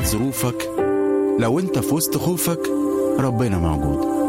ظروفك لو انت في وسط خوفك ربنا موجود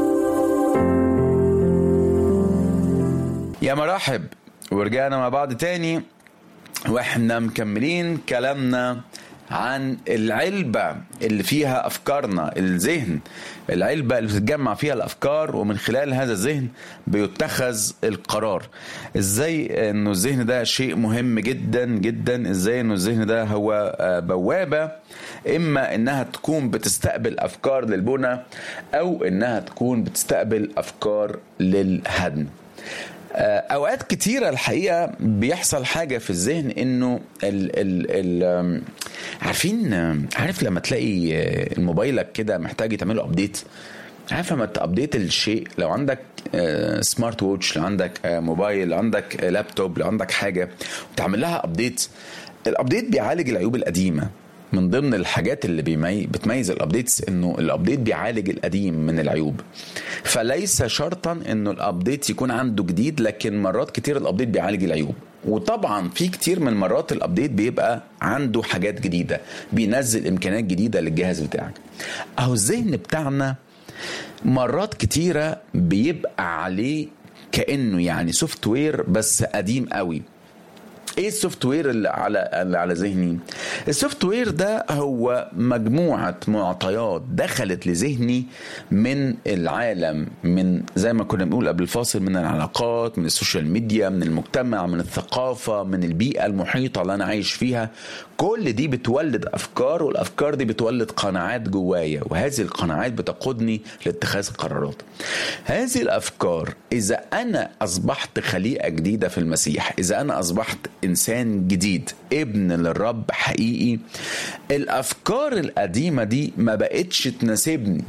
يا مرحب ورجعنا مع بعض تاني واحنا مكملين كلامنا عن العلبة اللي فيها أفكارنا الذهن العلبة اللي بتتجمع فيها الأفكار ومن خلال هذا الذهن بيتخذ القرار إزاي أنه الذهن ده شيء مهم جدا جدا إزاي أنه الذهن ده هو بوابة إما أنها تكون بتستقبل أفكار للبنى أو أنها تكون بتستقبل أفكار للهدم اوقات كتيرة الحقيقة بيحصل حاجة في الذهن انه ال ال ال عارفين عارف لما تلاقي موبايلك كده محتاج تعمله ابديت عارف لما تابديت الشيء لو عندك سمارت ووتش لو عندك موبايل لو عندك لابتوب لو عندك حاجة وتعمل لها ابديت الابديت بيعالج العيوب القديمة من ضمن الحاجات اللي بيمي... بتميز الابديتس انه الابديت بيعالج القديم من العيوب فليس شرطا انه الابديت يكون عنده جديد لكن مرات كتير الابديت بيعالج العيوب وطبعا في كتير من مرات الابديت بيبقى عنده حاجات جديده بينزل امكانيات جديده للجهاز بتاعك اهو الذهن بتاعنا مرات كتيره بيبقى عليه كانه يعني سوفت وير بس قديم قوي ايه السوفت وير اللي على اللي على ذهني السوفت وير ده هو مجموعه معطيات دخلت لذهني من العالم من زي ما كنا بنقول قبل الفاصل من العلاقات من السوشيال ميديا من المجتمع من الثقافه من البيئه المحيطه اللي انا عايش فيها كل دي بتولد افكار والافكار دي بتولد قناعات جوايا وهذه القناعات بتقودني لاتخاذ القرارات هذه الافكار اذا انا اصبحت خليقه جديده في المسيح اذا انا اصبحت انسان جديد ابن للرب حقيقي الافكار القديمه دي ما بقتش تناسبني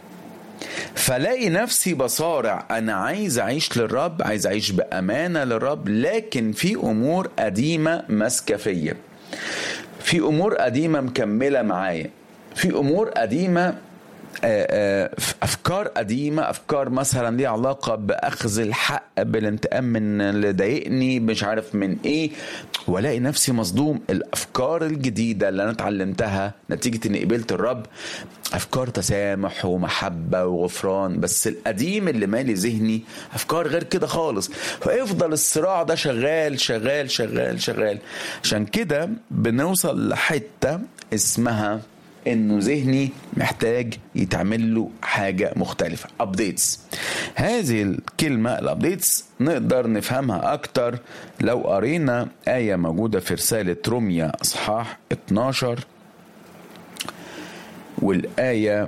فلاقي نفسي بصارع انا عايز اعيش للرب عايز اعيش بامانه للرب لكن في امور قديمه ماسكه فيا في امور قديمه مكمله معايا في امور قديمه افكار قديمه افكار مثلا ليها علاقه باخذ الحق بالانتقام من اللي ضايقني مش عارف من ايه والاقي نفسي مصدوم الافكار الجديده اللي انا اتعلمتها نتيجه اني قبلت الرب افكار تسامح ومحبه وغفران بس القديم اللي مالي ذهني افكار غير كده خالص فيفضل الصراع ده شغال شغال شغال شغال عشان كده بنوصل لحته اسمها انه ذهني محتاج يتعمل له حاجه مختلفه ابديتس هذه الكلمه الابديتس نقدر نفهمها اكتر لو قرينا ايه موجوده في رساله روميا اصحاح 12 والايه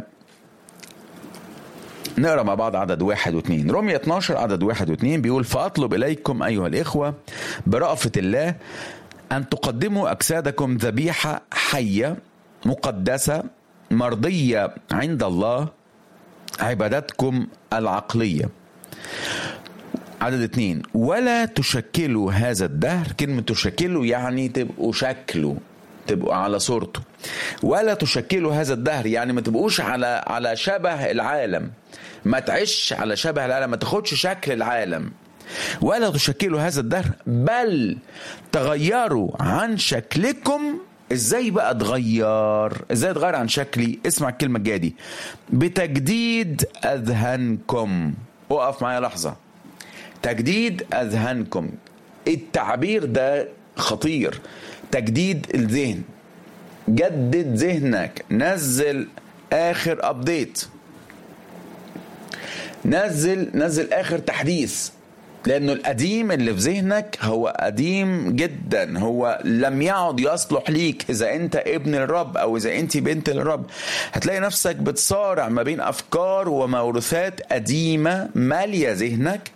نقرا مع بعض عدد واحد واثنين رمية 12 عدد واحد واثنين بيقول فأطلب إليكم أيها الإخوة برأفة الله أن تقدموا أجسادكم ذبيحة حية مقدسة مرضية عند الله عبادتكم العقلية عدد اتنين ولا تشكلوا هذا الدهر كلمة تشكلوا يعني تبقوا شكله تبقوا على صورته ولا تشكلوا هذا الدهر يعني ما تبقوش على على شبه العالم ما تعيش على شبه العالم ما تاخدش شكل العالم ولا تشكلوا هذا الدهر بل تغيروا عن شكلكم ازاي بقى اتغير ازاي اتغير عن شكلي اسمع الكلمه الجايه دي بتجديد اذهانكم اقف معايا لحظه تجديد اذهانكم التعبير ده خطير تجديد الذهن جدد ذهنك نزل اخر ابديت نزل نزل اخر تحديث لانه القديم اللي في ذهنك هو قديم جدا هو لم يعد يصلح ليك اذا انت ابن الرب او اذا انت بنت الرب هتلاقي نفسك بتصارع ما بين افكار وموروثات قديمه ماليه ذهنك